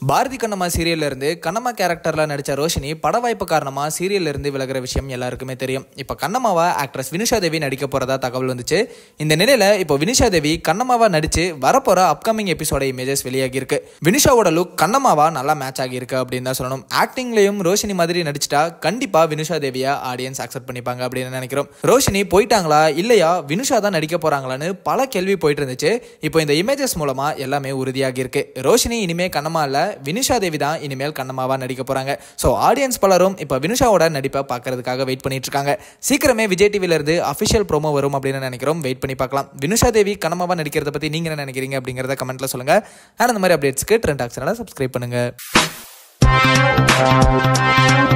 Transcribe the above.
பாரதி கண்ணம்மா சீரியல்ல இருந்து கண்ணம்மா கேரக்டர்ல நடிச்ச ரோஷினி பட வாய்ப்பு காரணமா சீரியல்ல இருந்து விலகிற விஷயம் எல்லாருக்குமே தெரியும் இப்போ கண்ணம்மாவா ஆக்ட்ரஸ் வினுஷா தேவி நடிக்க போறதா தகவல் வந்துச்சு இந்த நிலையில இப்போ வினுஷா தேவி கண்ணம்மாவா நடிச்சு வரப்போற அப்கமிங் எபிசோட இமேஜஸ் வெளியாகி இருக்கு வினுஷாவோட லுக் கண்ணம்மாவா நல்லா மேட்ச் ஆகியிருக்கு அப்படின்னு தான் சொல்லணும் ஆக்டிங்லயும் ரோஷினி மாதிரி நடிச்சிட்டா கண்டிப்பா வினுஷா தேவியா ஆடியன்ஸ் அக்செப்ட் பண்ணிப்பாங்க அப்படின்னு நினைக்கிறோம் ரோஷினி போயிட்டாங்களா இல்லையா வினுஷா தான் நடிக்க போறாங்களான்னு பல கேள்வி போயிட்டு இருந்துச்சு இப்போ இந்த இமேஜஸ் மூலமா எல்லாமே உறுதியாகி இருக்கு ரோஷினி இனிமே கண்ணம்மா இல்ல வினுஷா தேவி தான் இனிமேல் கண்ணம்மாவா நடிக்க போறாங்க ஸோ ஆடியன்ஸ் பலரும் இப்போ வினுஷாவோட நடிப்பை பார்க்கறதுக்காக வெயிட் பண்ணிட்டு இருக்காங்க சீக்கிரமே விஜய் டிவில இருந்து அஃபிஷியல் ப்ரோமோ வரும் அப்படின்னு நினைக்கிறோம் வெயிட் பண்ணி பார்க்கலாம் வினுஷா தேவி கண்ணம்மாவா நடிக்கிறத பத்தி நீங்க என்ன நினைக்கிறீங்க அப்படிங்கறத கமெண்ட்ல சொல்லுங்க அண்ட் அந்த மாதிரி அப்டேட்ஸ்க்கு ட்ரெண்ட் ஆக்ஷனால சப்ஸ்கிரைப் பண்ணுங்க